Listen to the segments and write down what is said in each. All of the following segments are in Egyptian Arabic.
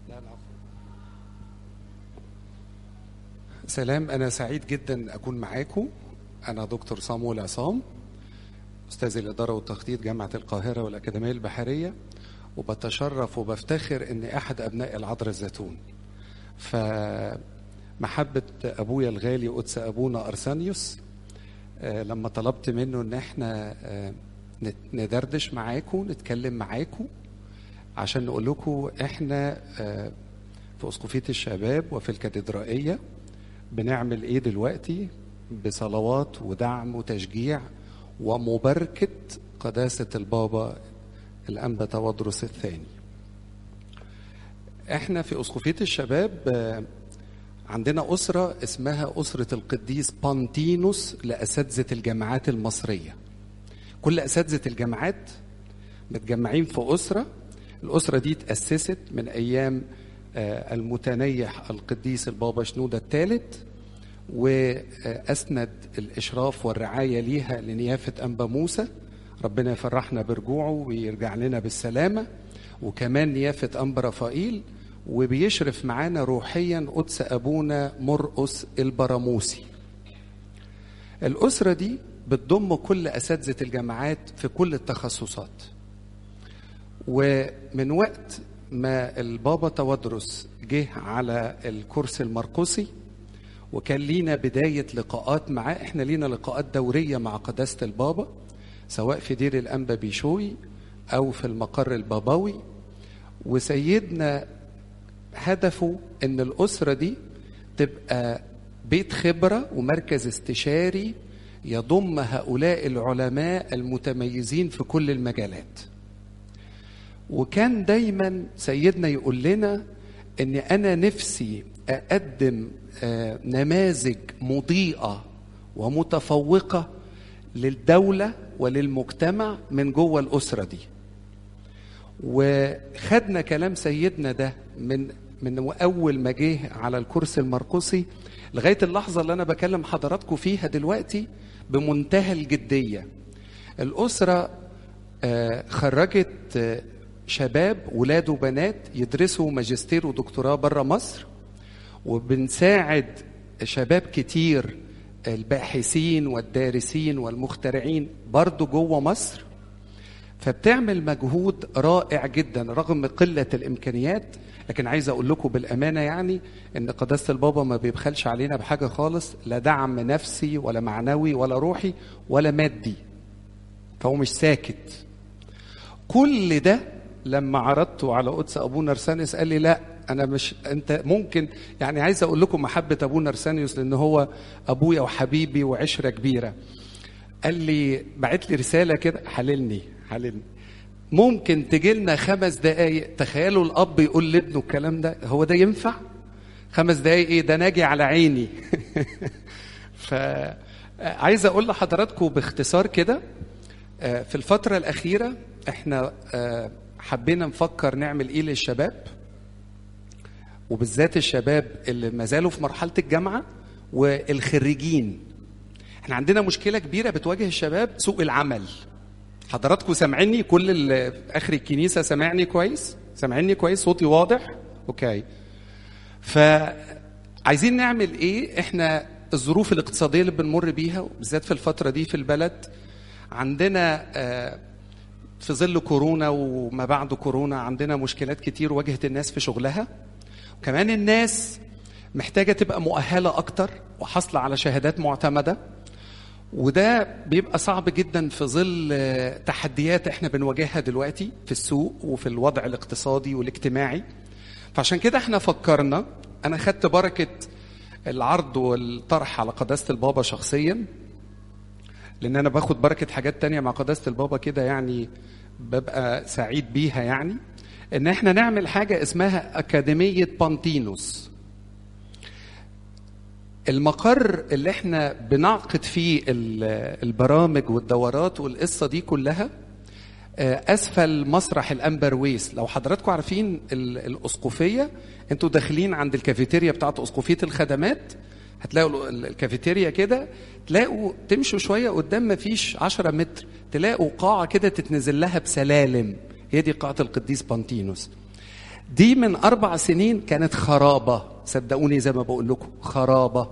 سلام أنا سعيد جدا أكون معاكم أنا دكتور صامويل عصام أستاذ الإدارة والتخطيط جامعة القاهرة والأكاديمية البحرية وبتشرف وبفتخر إني أحد أبناء العذراء الزيتون فمحبة أبويا الغالي قدس أبونا أرسانيوس آه، لما طلبت منه إن إحنا آه، نت- ندردش معاكم نتكلم معاكم عشان نقول لكم إحنا آه، في أسقفية الشباب وفي الكاتدرائية بنعمل ايه دلوقتي بصلوات ودعم وتشجيع ومباركة قداسة البابا الأنبا تودرس الثاني احنا في أسقفية الشباب آه، عندنا أسرة اسمها أسرة القديس بانتينوس لأساتذة الجامعات المصرية كل أساتذة الجامعات متجمعين في أسرة الأسرة دي تأسست من أيام آه، المتنيح القديس البابا شنودة الثالث وأسند الإشراف والرعاية ليها لنيافة أنبا موسى ربنا يفرحنا برجوعه ويرجع لنا بالسلامة وكمان نيافة أنبا رفائيل وبيشرف معانا روحيا قدس أبونا مرقس البراموسي الأسرة دي بتضم كل أساتذة الجامعات في كل التخصصات ومن وقت ما البابا تودرس جه على الكرسي المرقسي وكان لينا بداية لقاءات معاه احنا لينا لقاءات دورية مع قداسة البابا سواء في دير الأنبا بيشوي أو في المقر البابوي وسيدنا هدفه ان الأسرة دي تبقى بيت خبرة ومركز استشاري يضم هؤلاء العلماء المتميزين في كل المجالات وكان دايما سيدنا يقول لنا ان انا نفسي اقدم آه، نماذج مضيئه ومتفوقه للدوله وللمجتمع من جوه الاسره دي وخدنا كلام سيدنا ده من من اول ما جه على الكرسي المرقسي لغايه اللحظه اللي انا بكلم حضراتكم فيها دلوقتي بمنتهى الجديه الاسره آه، خرجت آه، شباب ولاد وبنات يدرسوا ماجستير ودكتوراه بره مصر وبنساعد شباب كتير الباحثين والدارسين والمخترعين برضو جوه مصر فبتعمل مجهود رائع جدا رغم قلة الإمكانيات لكن عايز أقول لكم بالأمانة يعني إن قداسة البابا ما بيبخلش علينا بحاجة خالص لا دعم نفسي ولا معنوي ولا روحي ولا مادي فهو مش ساكت كل ده لما عرضته على قدس ابونا ارسانيوس قال لي لا انا مش انت ممكن يعني عايز اقول لكم محبه ابونا ارسانيوس لان هو ابويا وحبيبي وعشره كبيره قال لي بعت لي رساله كده حللني حللني ممكن تجي لنا خمس دقايق تخيلوا الاب يقول لابنه الكلام ده هو ده ينفع خمس دقايق ايه ده ناجي على عيني فعايز اقول لحضراتكم باختصار كده آه، في الفترة الأخيرة احنا آه، حبينا نفكر نعمل ايه للشباب وبالذات الشباب اللي ما زالوا في مرحلة الجامعة والخريجين احنا عندنا مشكلة كبيرة بتواجه الشباب سوق العمل حضراتكم سامعيني كل اللي في اخر الكنيسة سامعني كويس سامعيني كويس صوتي واضح اوكي فعايزين نعمل ايه احنا الظروف الاقتصادية اللي بنمر بيها وبالذات في الفترة دي في البلد عندنا آه، في ظل كورونا وما بعد كورونا عندنا مشكلات كتير واجهت الناس في شغلها وكمان الناس محتاجة تبقى مؤهلة أكتر وحاصلة على شهادات معتمدة وده بيبقى صعب جدا في ظل آه، تحديات احنا بنواجهها دلوقتي في السوق وفي الوضع الاقتصادي والاجتماعي فعشان كده احنا فكرنا انا خدت بركة العرض والطرح على قداسة البابا شخصيا لان انا باخد بركه حاجات تانية مع قداسه البابا كده يعني ببقى سعيد بيها يعني ان احنا نعمل حاجه اسمها اكاديميه بانتينوس المقر اللي احنا بنعقد فيه ال- البرامج والدورات والقصه دي كلها آه، اسفل مسرح الامبرويس لو حضراتكم عارفين ال- الاسقفيه انتوا داخلين عند الكافيتيريا بتاعت اسقفيه الخدمات هتلاقوا ال- الكافيتيريا كده تلاقوا تمشوا شويه قدام ما فيش 10 متر تلاقوا قاعه كده تتنزل لها بسلالم هي دي قاعه القديس بانتينوس دي من اربع سنين كانت خرابه صدقوني زي ما بقول لكم خرابه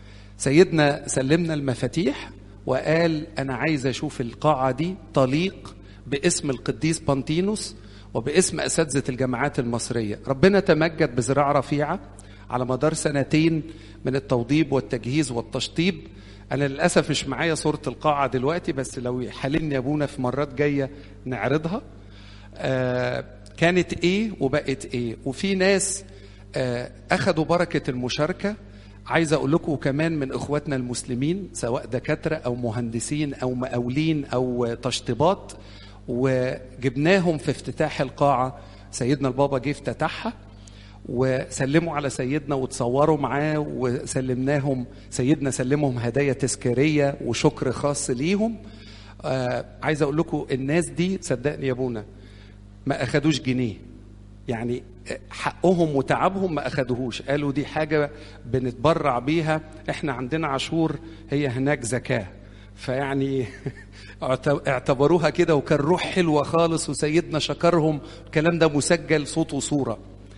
سيدنا سلمنا المفاتيح وقال انا عايز اشوف القاعه دي تليق باسم القديس بانتينوس وباسم اساتذه الجامعات المصريه ربنا تمجد بزراعه رفيعه على مدار سنتين من التوضيب والتجهيز والتشطيب انا للاسف مش معايا صوره القاعه دلوقتي بس لو يحاللني ابونا في مرات جايه نعرضها آه كانت ايه وبقت ايه وفي ناس آه اخذوا بركه المشاركه عايز اقول لكم كمان من اخواتنا المسلمين سواء دكاتره او مهندسين او مقاولين او تشطيبات وجبناهم في افتتاح القاعه سيدنا البابا جه افتتحها وسلموا على سيدنا وتصوروا معاه وسلمناهم سيدنا سلمهم هدايا تذكاريه وشكر خاص ليهم آه عايز اقول لكم الناس دي صدقني يا ابونا ما اخدوش جنيه يعني حقهم وتعبهم ما اخدوهوش قالوا دي حاجه بنتبرع بيها احنا عندنا عاشور هي هناك زكاه فيعني اعتبروها كده وكان روح حلوه خالص وسيدنا شكرهم الكلام ده مسجل صوت وصوره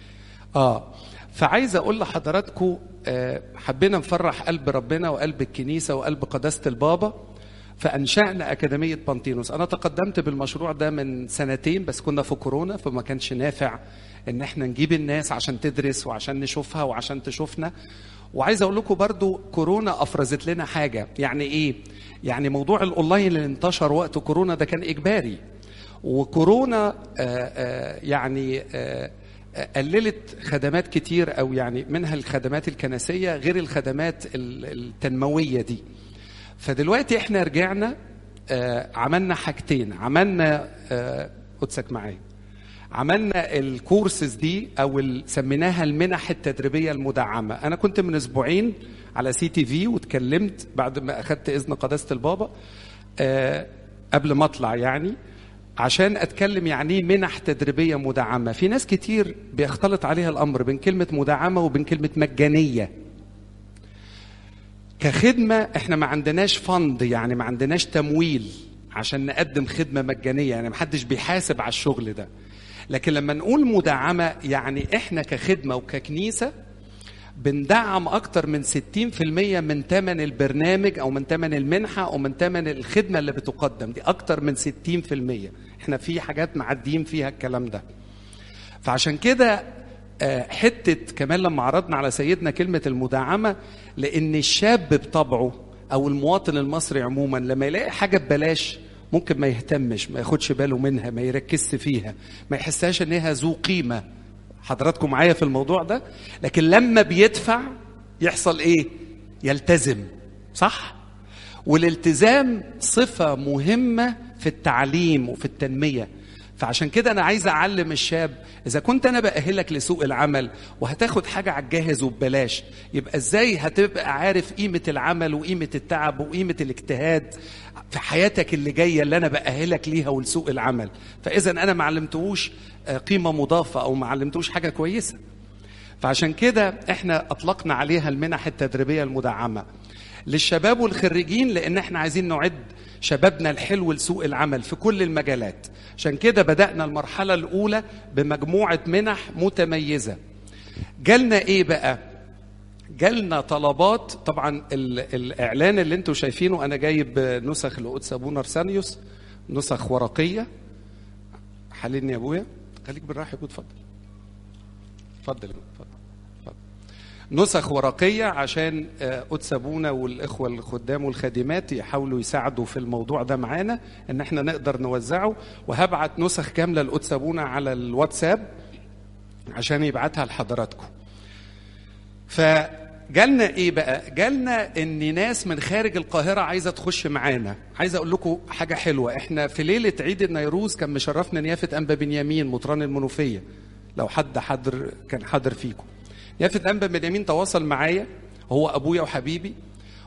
اه فعايز اقول لحضراتكم آه حبينا نفرح قلب ربنا وقلب الكنيسه وقلب قداسه البابا فانشانا اكاديميه بانتينوس انا تقدمت بالمشروع ده من سنتين بس كنا في كورونا فما كانش نافع ان احنا نجيب الناس عشان تدرس وعشان نشوفها وعشان تشوفنا وعايز اقول لكم برضو كورونا افرزت لنا حاجه يعني ايه يعني موضوع الاونلاين اللي انتشر وقت كورونا ده كان اجباري وكورونا آآ آآ يعني آآ قللت خدمات كتير او يعني منها الخدمات الكنسيه غير الخدمات التنمويه دي فدلوقتي احنا رجعنا آه عملنا حاجتين عملنا آه قدسك معايا عملنا الكورسز دي او سميناها المنح التدريبيه المدعمه انا كنت من اسبوعين على سي تي في واتكلمت بعد ما اخدت اذن قداسه البابا آه قبل ما اطلع يعني عشان اتكلم يعني ايه منح تدريبيه مدعمه في ناس كتير بيختلط عليها الامر بين كلمه مدعمه وبين كلمه مجانيه كخدمة احنا ما عندناش فند يعني ما عندناش تمويل عشان نقدم خدمة مجانية يعني ما حدش بيحاسب على الشغل ده لكن لما نقول مدعمة يعني احنا كخدمة وككنيسة بندعم أكتر من 60% من ثمن البرنامج أو من ثمن المنحة أو من ثمن الخدمة اللي بتقدم دي أكتر من 60% احنا في حاجات معديين فيها الكلام ده فعشان كده حتة كمان لما عرضنا على سيدنا كلمة المداعمة لأن الشاب بطبعه أو المواطن المصري عموما لما يلاقي حاجة ببلاش ممكن ما يهتمش ما ياخدش باله منها ما يركزش فيها ما يحسهاش انها ذو قيمة حضراتكم معايا في الموضوع ده لكن لما بيدفع يحصل ايه يلتزم صح والالتزام صفة مهمة في التعليم وفي التنمية فعشان كده انا عايز اعلم الشاب اذا كنت انا باهلك لسوق العمل وهتاخد حاجه على الجاهز وببلاش يبقى ازاي هتبقى عارف قيمه العمل وقيمه التعب وقيمه الاجتهاد في حياتك اللي جايه اللي انا باهلك ليها ولسوق العمل فاذا انا ما علمتهوش قيمه مضافه او ما علمتهوش حاجه كويسه فعشان كده احنا اطلقنا عليها المنح التدريبيه المدعمه للشباب والخريجين لان احنا عايزين نعد شبابنا الحلو لسوق العمل في كل المجالات عشان كده بدأنا المرحلة الأولى بمجموعة منح متميزة جالنا إيه بقى جالنا طلبات طبعا الإعلان اللي انتم شايفينه أنا جايب نسخ لقدس أبونا أرسانيوس نسخ ورقية حللني يا أبويا خليك بالراحة يا اتفضل اتفضل اتفضل نسخ ورقية عشان قدس أبونا والإخوة الخدام والخادمات يحاولوا يساعدوا في الموضوع ده معانا إن إحنا نقدر نوزعه وهبعت نسخ كاملة لقدس أبونا على الواتساب عشان يبعتها لحضراتكم. فجالنا إيه بقى؟ جالنا إن ناس من خارج القاهرة عايزة تخش معانا، عايز أقول لكم حاجة حلوة، إحنا في ليلة عيد النيروز كان مشرفنا نيافة أنبا بنيامين مطران المنوفية. لو حد حضر كان حاضر فيكم. يافت أنبا بنيامين تواصل معايا هو أبويا وحبيبي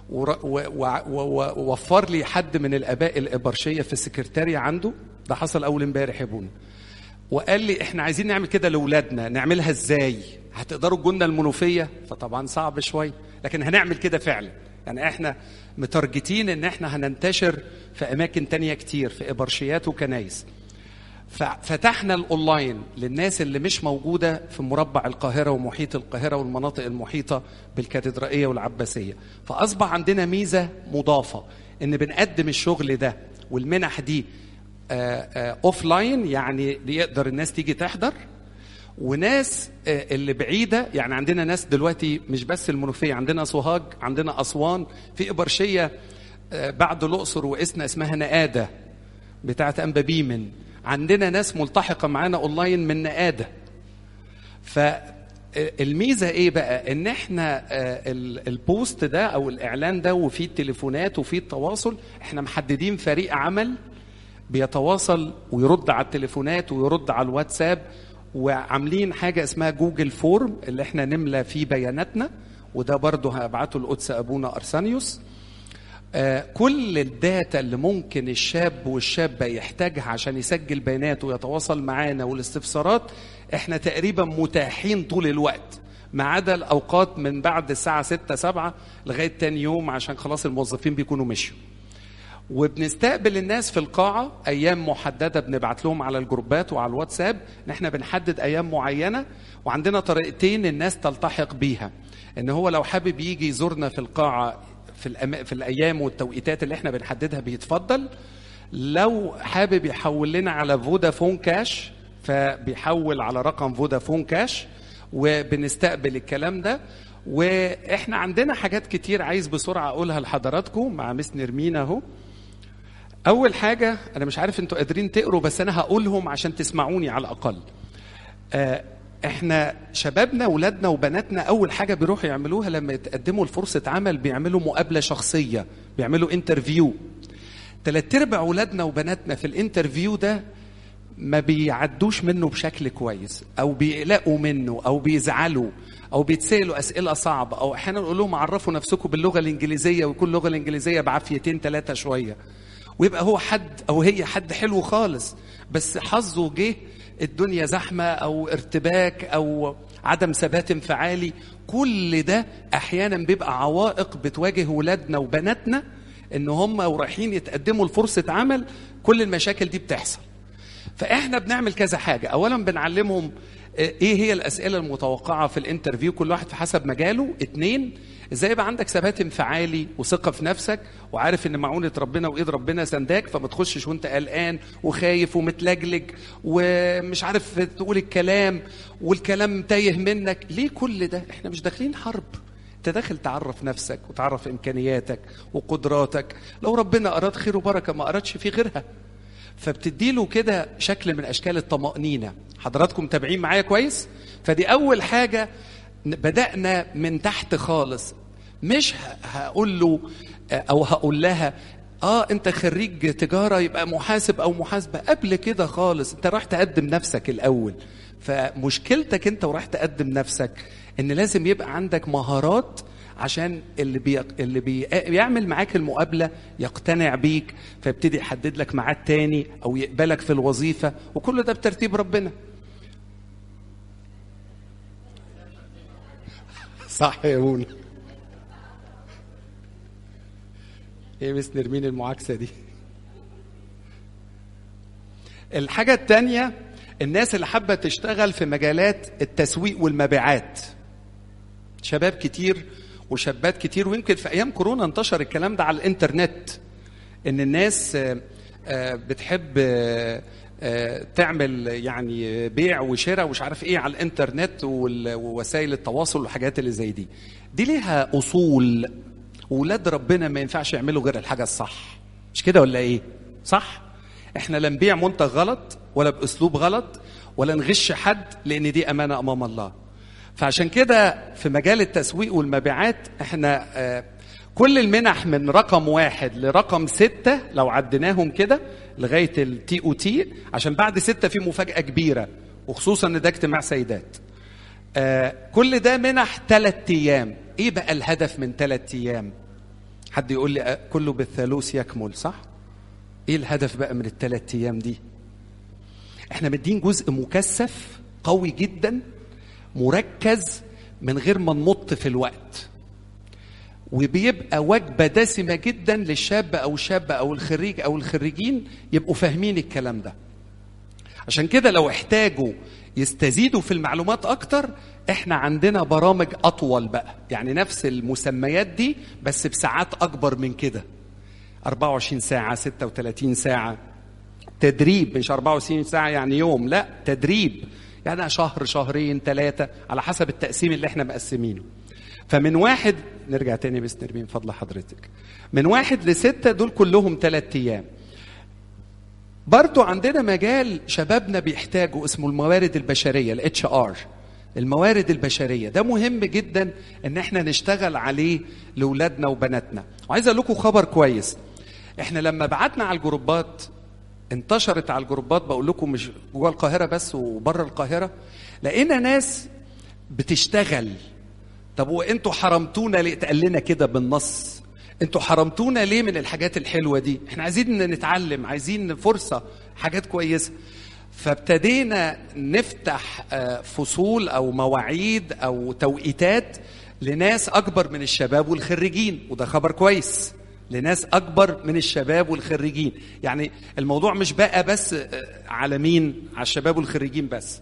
ووفر لي حد من الآباء الإبرشية في السكرتارية عنده ده حصل أول امبارح يا ابونا وقال لي احنا عايزين نعمل كده لاولادنا نعملها ازاي هتقدروا تجونا المنوفيه فطبعا صعب شويه لكن هنعمل كده فعلا يعني احنا مترجتين ان احنا هننتشر في اماكن تانية كتير في ابرشيات وكنايس ففتحنا الاونلاين للناس اللي مش موجوده في مربع القاهره ومحيط القاهره والمناطق المحيطه بالكاتدرائيه والعباسيه فاصبح عندنا ميزه مضافه ان بنقدم الشغل ده والمنح دي اوف لاين يعني يقدر الناس تيجي تحضر وناس آه، اللي بعيده يعني عندنا ناس دلوقتي مش بس المنوفيه عندنا سوهاج عندنا اسوان في ابرشيه آه، بعد الاقصر واسنا اسمها نقاده بتاعت انبا بيمن عندنا ناس ملتحقه معانا اونلاين من نقاده فالميزه ايه بقى ان احنا آه، ال- البوست ده او الاعلان ده وفيه التليفونات وفيه التواصل احنا محددين فريق عمل بيتواصل ويرد على التليفونات ويرد على الواتساب وعاملين حاجه اسمها جوجل فورم اللي احنا نملى فيه بياناتنا وده برضه هبعته لقدس ابونا ارسانيوس آه، كل الداتا اللي ممكن الشاب والشابة يحتاجها عشان يسجل بياناته ويتواصل معانا والاستفسارات احنا تقريبا متاحين طول الوقت ما عدا الاوقات من بعد الساعة 6 7 لغاية تاني يوم عشان خلاص الموظفين بيكونوا مشيوا وبنستقبل الناس في القاعة أيام محددة بنبعت لهم على الجروبات وعلى الواتساب إن إحنا بنحدد أيام معينة وعندنا طريقتين الناس تلتحق بيها إن هو لو حابب يجي يزورنا في القاعة في, الأم... في الأيام والتوقيتات اللي إحنا بنحددها بيتفضل لو حابب يحول لنا على فودافون كاش فبيحول على رقم فودافون كاش وبنستقبل الكلام ده واحنا عندنا حاجات كتير عايز بسرعه اقولها لحضراتكم مع مس نرمين اهو اول حاجه انا مش عارف انتوا قادرين تقروا بس انا هقولهم عشان تسمعوني على الاقل آه، احنا شبابنا ولادنا وبناتنا اول حاجه بيروحوا يعملوها لما يتقدموا لفرصه عمل بيعملوا مقابله شخصيه بيعملوا انترفيو تلات ارباع ولادنا وبناتنا في الانترفيو ده ما بيعدوش منه بشكل كويس او بيقلقوا منه او بيزعلوا او بيتسالوا اسئله صعبه او احيانا نقول لهم عرفوا نفسكم باللغه الانجليزيه ويكون اللغه الانجليزيه بعافيتين ثلاثه شويه ويبقى هو حد او هي حد حلو خالص بس حظه جه الدنيا زحمه او ارتباك او عدم ثبات انفعالي كل ده احيانا بيبقى عوائق بتواجه ولادنا وبناتنا ان هم ورايحين يتقدموا لفرصه عمل كل المشاكل دي بتحصل فاحنا بنعمل كذا حاجه اولا بنعلمهم ايه هي الاسئله المتوقعه في الانترفيو كل واحد في حسب مجاله اتنين ازاي يبقى عندك ثبات انفعالي وثقه في نفسك وعارف ان معونه ربنا وايد ربنا سنداك فما تخشش وانت قلقان وخايف ومتلجلج ومش عارف تقول الكلام والكلام تايه منك ليه كل ده احنا مش داخلين حرب انت داخل تعرف نفسك وتعرف امكانياتك وقدراتك لو ربنا اراد خير وبركه ما ارادش فيه غيرها فبتديله كده شكل من اشكال الطمانينه حضراتكم متابعين معايا كويس فدي اول حاجه بدانا من تحت خالص مش هقول له او هقول لها اه انت خريج تجاره يبقى محاسب او محاسبه قبل كده خالص انت راح تقدم نفسك الاول فمشكلتك انت وراح تقدم نفسك ان لازم يبقى عندك مهارات عشان اللي بي... اللي بي... بيعمل معاك المقابله يقتنع بيك فيبتدي يحدد لك ميعاد تاني او يقبلك في الوظيفه وكل ده بترتيب ربنا صح يا بونا ايه مس نرمين المعاكسه دي الحاجه التانيه الناس اللي حابه تشتغل في مجالات التسويق والمبيعات شباب كتير وشابات كتير ويمكن في ايام كورونا انتشر الكلام ده على الانترنت ان الناس بتحب تعمل يعني بيع وشراء ومش عارف ايه على الانترنت ووسائل التواصل والحاجات اللي زي دي دي ليها اصول ولاد ربنا ما ينفعش يعملوا غير الحاجه الصح مش كده ولا ايه صح احنا لا نبيع منتج غلط ولا باسلوب غلط ولا نغش حد لان دي امانه امام الله فعشان كده في مجال التسويق والمبيعات احنا اه كل المنح من رقم واحد لرقم ستة لو عديناهم كده لغاية التي او تي عشان بعد ستة في مفاجأة كبيرة وخصوصا ان ده اجتماع سيدات اه كل ده منح ثلاث ايام ايه بقى الهدف من ثلاث ايام حد يقول لي اه كله بالثالوث يكمل صح ايه الهدف بقى من الثلاث ايام دي احنا مدين جزء مكثف قوي جدا مركز من غير ما نمط في الوقت وبيبقى وجبه دسمه جدا للشاب او الشابه او الخريج او الخريجين يبقوا فاهمين الكلام ده عشان كده لو احتاجوا يستزيدوا في المعلومات اكتر احنا عندنا برامج اطول بقى يعني نفس المسميات دي بس بساعات اكبر من كده 24 ساعة 36 ساعة تدريب مش 24 ساعة يعني يوم لا تدريب يعني شهر شهرين ثلاثة على حسب التقسيم اللي احنا مقسمينه فمن واحد نرجع تاني بس نرمين فضل حضرتك من واحد لستة دول كلهم ثلاثة أيام برضو عندنا مجال شبابنا بيحتاجوا اسمه الموارد البشرية الاتش ار الموارد البشرية ده مهم جدا ان احنا نشتغل عليه لأولادنا وبناتنا وعايز اقول لكم خبر كويس احنا لما بعتنا على الجروبات انتشرت على الجروبات بقول لكم مش جوه القاهرة بس وبره القاهرة لقينا ناس بتشتغل طب وانتوا حرمتونا ليه اتقال لنا كده بالنص انتوا حرمتونا ليه من الحاجات الحلوه دي احنا عايزين نتعلم عايزين فرصه حاجات كويسه فابتدينا نفتح فصول او مواعيد او توقيتات لناس اكبر من الشباب والخريجين وده خبر كويس لناس اكبر من الشباب والخريجين يعني الموضوع مش بقى بس على مين على الشباب والخريجين بس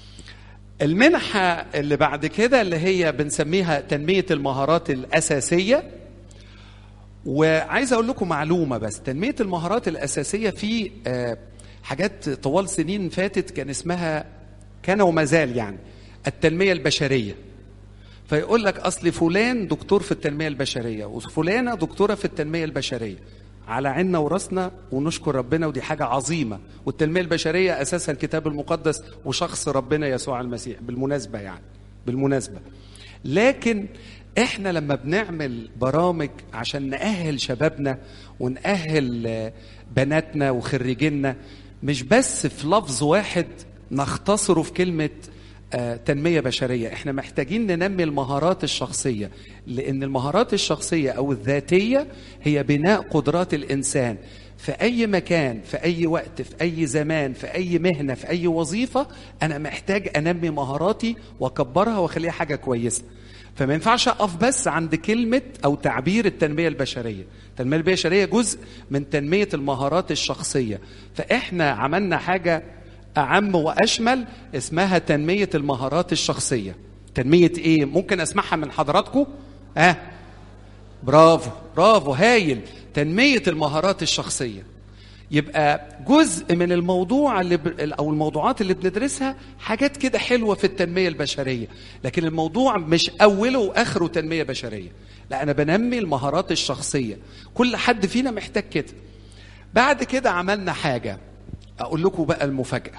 المنحة اللي بعد كده اللي هي بنسميها تنمية المهارات الأساسية وعايز أقول لكم معلومة بس تنمية المهارات الأساسية في حاجات طوال سنين فاتت كان اسمها كان وما زال يعني التنمية البشرية فيقول لك أصل فلان دكتور في التنمية البشرية وفلانة دكتورة في التنمية البشرية على عيننا وراسنا ونشكر ربنا ودي حاجة عظيمة والتنمية البشرية أساسها الكتاب المقدس وشخص ربنا يسوع المسيح بالمناسبة يعني بالمناسبة لكن احنا لما بنعمل برامج عشان نأهل شبابنا ونأهل بناتنا وخريجينا مش بس في لفظ واحد نختصره في كلمة تنمية بشرية احنا محتاجين ننمي المهارات الشخصية لأن المهارات الشخصية أو الذاتية هي بناء قدرات الإنسان في أي مكان في أي وقت في أي زمان في أي مهنة في أي وظيفة أنا محتاج أنمي مهاراتي وأكبرها وأخليها حاجة كويسة فما ينفعش أقف بس عند كلمة أو تعبير التنمية البشرية التنمية البشرية جزء من تنمية المهارات الشخصية فإحنا عملنا حاجة أعم وأشمل اسمها تنمية المهارات الشخصية تنمية إيه؟ ممكن أسمعها من حضراتكم؟ آه برافو برافو هايل تنمية المهارات الشخصية يبقى جزء من الموضوع اللي ب... او الموضوعات اللي بندرسها حاجات كده حلوه في التنميه البشريه لكن الموضوع مش اوله واخره تنميه بشريه لا انا بنمي المهارات الشخصيه كل حد فينا محتاج كده بعد كده عملنا حاجه اقول لكم بقى المفاجاه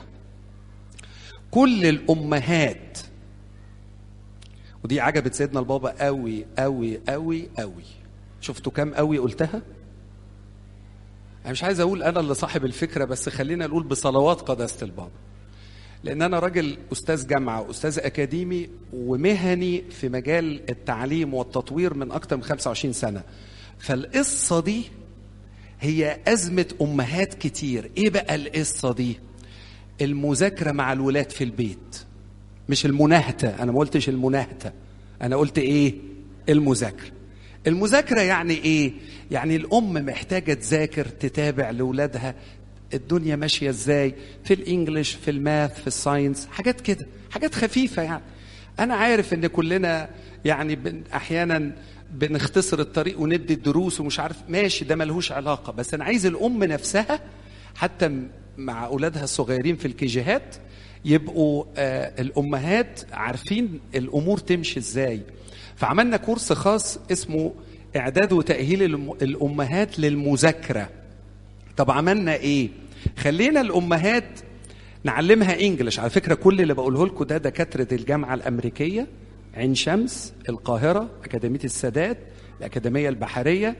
كل الامهات ودي عجبت سيدنا البابا قوي قوي قوي قوي شفتوا كام قوي قلتها انا مش عايز اقول انا اللي صاحب الفكره بس خلينا نقول بصلوات قداسه البابا لان انا راجل استاذ جامعه استاذ اكاديمي ومهني في مجال التعليم والتطوير من اكتر من 25 سنه فالقصه دي هي ازمه امهات كتير ايه بقى القصه دي المذاكره مع الولاد في البيت مش المناهته انا ما قلتش المناهته انا قلت ايه المذاكره المذاكرة يعني إيه؟ يعني الأم محتاجة تذاكر تتابع لأولادها الدنيا ماشية إزاي في الإنجليش في الماث في الساينس حاجات كده حاجات خفيفة يعني أنا عارف إن كلنا يعني بن أحيانا بنختصر الطريق وندي الدروس ومش عارف ماشي ده ملهوش علاقة بس أنا عايز الأم نفسها حتى مع أولادها الصغيرين في الكيجيهات يبقوا آه الأمهات عارفين الأمور تمشي إزاي فعملنا كورس خاص اسمه اعداد وتاهيل الامهات للمذاكره طب عملنا ايه خلينا الامهات نعلمها انجلش على فكره كل اللي بقوله لكم ده دكاتره الجامعه الامريكيه عين شمس القاهره اكاديميه السادات الاكاديميه البحريه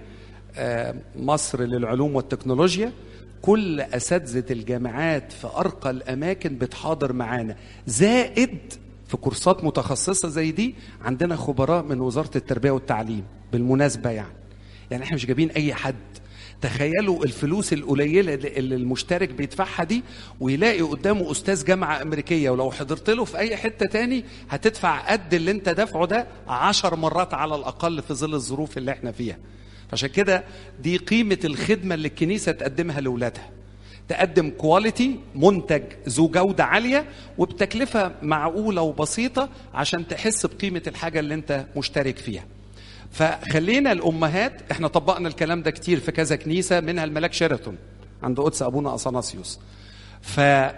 مصر للعلوم والتكنولوجيا كل اساتذه الجامعات في ارقى الاماكن بتحاضر معانا زائد في كورسات متخصصة زي دي عندنا خبراء من وزارة التربية والتعليم بالمناسبة يعني يعني احنا مش جايبين أي حد تخيلوا الفلوس القليلة اللي المشترك بيدفعها دي ويلاقي قدامه أستاذ جامعة أمريكية ولو حضرت له في أي حتة تاني هتدفع قد اللي أنت دافعه ده عشر مرات على الأقل في ظل الظروف اللي احنا فيها عشان كده دي قيمة الخدمة اللي الكنيسة تقدمها لأولادها تقدم كواليتي منتج ذو جودة عالية وبتكلفة معقولة وبسيطة عشان تحس بقيمة الحاجة اللي انت مشترك فيها فخلينا الأمهات احنا طبقنا الكلام ده كتير في كذا كنيسة منها الملاك شيراتون عند قدس أبونا أثناسيوس ف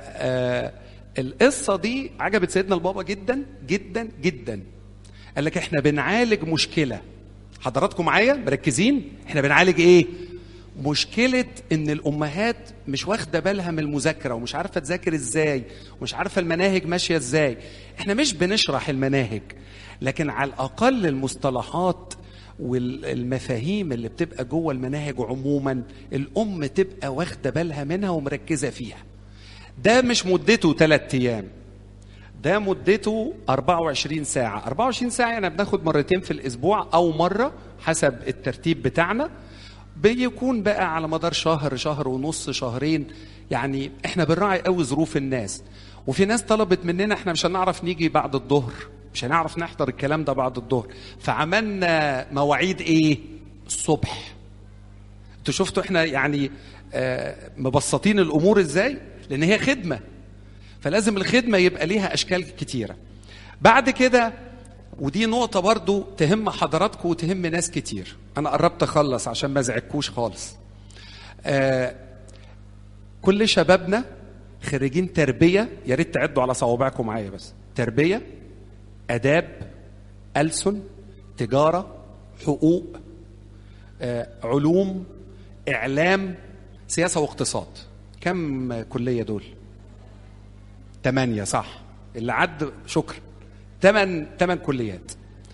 القصة دي عجبت سيدنا البابا جدا جدا جدا قال لك احنا بنعالج مشكلة حضراتكم معايا مركزين احنا بنعالج ايه مشكلة ان الامهات مش واخدة بالها من المذاكرة ومش عارفة تذاكر ازاي ومش عارفة المناهج ماشية ازاي احنا مش بنشرح المناهج لكن على الاقل المصطلحات والمفاهيم اللي بتبقى جوه المناهج عموما الام تبقى واخدة بالها منها ومركزة فيها ده مش مدته ثلاثة ايام ده مدته 24 ساعة 24 ساعة يعني بناخد مرتين في الأسبوع أو مرة حسب الترتيب بتاعنا بيكون بقى على مدار شهر شهر ونص شهرين يعني احنا بنراعي قوي ظروف الناس وفي ناس طلبت مننا احنا مش هنعرف نيجي بعد الظهر مش هنعرف نحضر الكلام ده بعد الظهر فعملنا مواعيد ايه الصبح انتوا شفتوا احنا يعني آه مبسطين الامور ازاي لان هي خدمه فلازم الخدمة يبقى ليها أشكال كتيرة بعد كده ودي نقطة برضو تهم حضراتكم وتهم ناس كتير أنا قربت أخلص عشان ما ازعجكوش خالص آه كل شبابنا خريجين تربية يا ريت تعدوا على صوابعكم معايا بس تربية آداب ألسن تجارة حقوق آه علوم إعلام سياسة واقتصاد كم كلية دول؟ ثمانية صح اللي عد شكرا ثمان ثمان كليات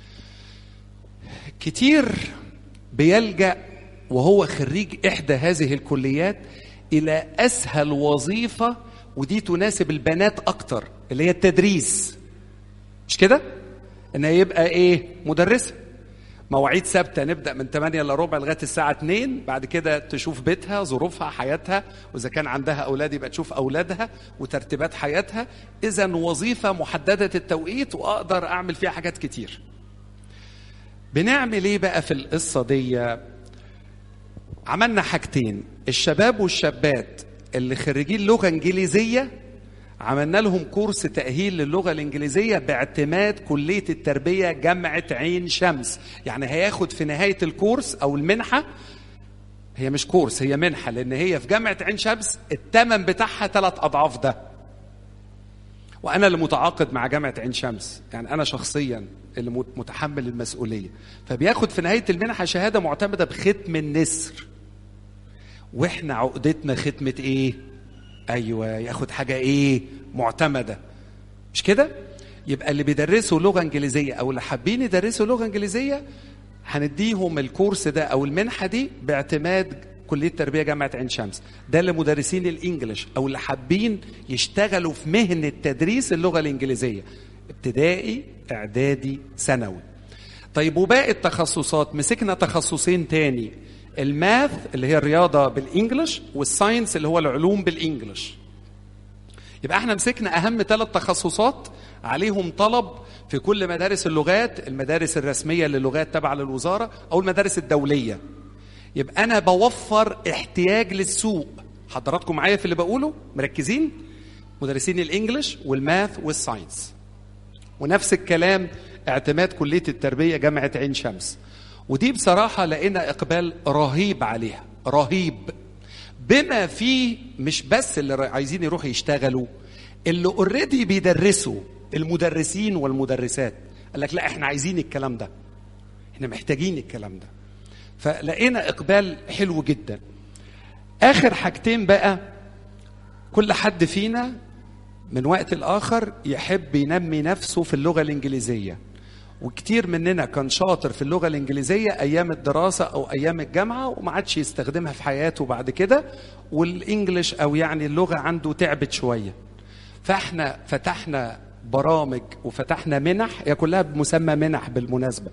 كتير بيلجأ وهو خريج إحدى هذه الكليات إلى أسهل وظيفة ودي تناسب البنات أكتر اللي هي التدريس مش كده؟ إنها يبقى إيه؟ مدرسة مواعيد ثابتة نبدأ من 8 إلا ربع لغاية الساعة 2 بعد كده تشوف بيتها ظروفها حياتها وإذا كان عندها أولاد يبقى تشوف أولادها وترتيبات حياتها إذا وظيفة محددة التوقيت وأقدر أعمل فيها حاجات كتير بنعمل إيه بقى في القصة دي عملنا حاجتين الشباب والشابات اللي خريجين لغة إنجليزية عملنا لهم كورس تأهيل للغة الإنجليزية باعتماد كلية التربية جامعة عين شمس يعني هياخد في نهاية الكورس أو المنحة هي مش كورس هي منحة لأن هي في جامعة عين شمس الثمن بتاعها ثلاث أضعاف ده وأنا اللي متعاقد مع جامعة عين شمس يعني أنا شخصيا اللي متحمل المسؤولية فبياخد في نهاية المنحة شهادة معتمدة بختم النسر وإحنا عقدتنا ختمة إيه؟ ايوه ياخد حاجه ايه معتمده مش كده يبقى اللي بيدرسوا لغه انجليزيه او اللي حابين يدرسوا لغه انجليزيه هنديهم الكورس ده او المنحه دي باعتماد كليه تربيه جامعه عين شمس ده لمدرسين الانجليش او اللي حابين يشتغلوا في مهنه تدريس اللغه الانجليزيه ابتدائي اعدادي ثانوي طيب وباقي التخصصات مسكنا تخصصين تاني الماث اللي هي الرياضه بالانجلش والساينس اللي هو العلوم بالانجلش يبقى احنا مسكنا اهم ثلاث تخصصات عليهم طلب في كل مدارس اللغات المدارس الرسميه للغات تبع للوزاره او المدارس الدوليه يبقى انا بوفر احتياج للسوق حضراتكم معايا في اللي بقوله مركزين مدرسين الانجليش والماث والساينس ونفس الكلام اعتماد كليه التربيه جامعه عين شمس ودي بصراحه لقينا اقبال رهيب عليها رهيب بما فيه مش بس اللي عايزين يروحوا يشتغلوا اللي اوريدي بيدرسوا المدرسين والمدرسات قال لك لا احنا عايزين الكلام ده احنا محتاجين الكلام ده فلقينا اقبال حلو جدا اخر حاجتين بقى كل حد فينا من وقت الاخر يحب ينمي نفسه في اللغه الانجليزيه وكتير مننا كان شاطر في اللغه الانجليزيه ايام الدراسه او ايام الجامعه وما عادش يستخدمها في حياته بعد كده والانجليش او يعني اللغه عنده تعبت شويه فاحنا فتحنا برامج وفتحنا منح هي كلها بمسمى منح بالمناسبه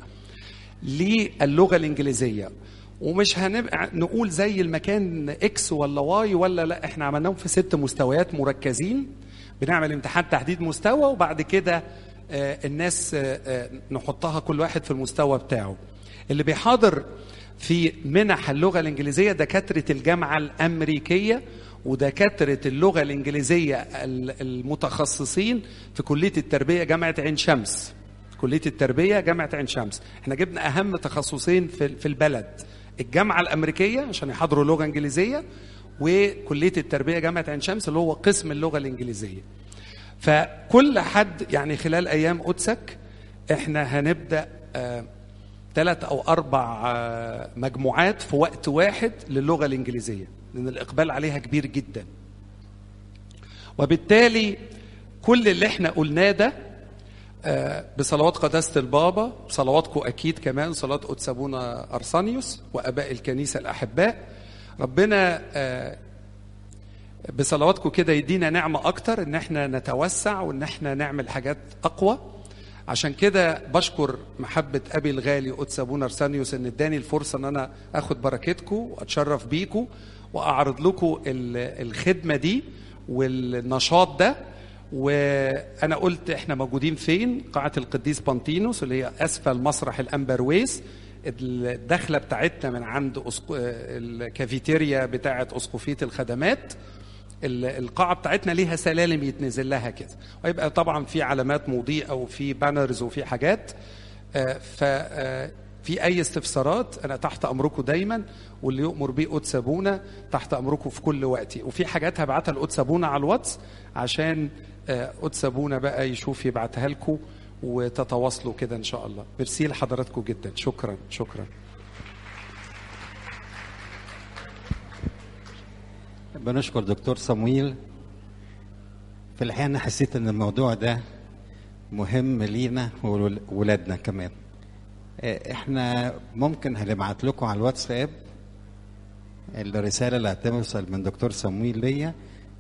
للغه الانجليزيه ومش هنبقى نقول زي المكان اكس ولا واي ولا لا احنا عملناهم في ست مستويات مركزين بنعمل امتحان تحديد مستوى وبعد كده آه الناس آه آه نحطها كل واحد في المستوى بتاعه اللي بيحاضر في منح اللغة الإنجليزية دكاترة الجامعة الأمريكية ودكاتره اللغه الانجليزيه المتخصصين في كليه التربيه جامعه عين شمس كليه التربيه جامعه عين شمس احنا جبنا اهم تخصصين في في البلد الجامعه الامريكيه عشان يحضروا لغه انجليزيه وكليه التربيه جامعه عين شمس اللي هو قسم اللغه الانجليزيه فكل حد يعني خلال ايام قدسك احنا هنبدا ثلاث او اربع آه مجموعات في وقت واحد للغه الانجليزيه لان الاقبال عليها كبير جدا وبالتالي كل اللي احنا قلناه ده آه بصلوات قداسه البابا صلواتكم اكيد كمان صلاه قدس ابونا ارسانيوس واباء الكنيسه الاحباء ربنا آه بصلواتكم كده يدينا نعمه اكتر ان احنا نتوسع وان احنا نعمل حاجات اقوى عشان كده بشكر محبة أبي الغالي قدس أبونا أرسانيوس إن اداني الفرصة إن أنا آخد بركتكم وأتشرف بيكم وأعرض لكم الخدمة دي والنشاط ده وأنا قلت إحنا موجودين فين؟ قاعة القديس بانتينوس اللي هي أسفل مسرح الأمبرويس الدخلة بتاعتنا من عند أسقو... الكافيتيريا بتاعة أسقفية الخدمات القاعه بتاعتنا ليها سلالم يتنزل لها كده ويبقى طبعا في علامات مضيئه وفي بانرز وفي حاجات ففي اي استفسارات انا تحت امركم دايما واللي يؤمر بيه قدس ابونا تحت امركم في كل وقت وفي حاجات هبعتها لقدس ابونا على الواتس عشان قدس ابونا بقى يشوف يبعتها لكم وتتواصلوا كده ان شاء الله ميرسي لحضراتكم جدا شكرا شكرا بنشكر دكتور صمويل في الحقيقة أنا حسيت إن الموضوع ده مهم لينا وولادنا كمان إحنا ممكن هنبعت لكم على الواتساب الرسالة اللي هتوصل من دكتور صمويل ليا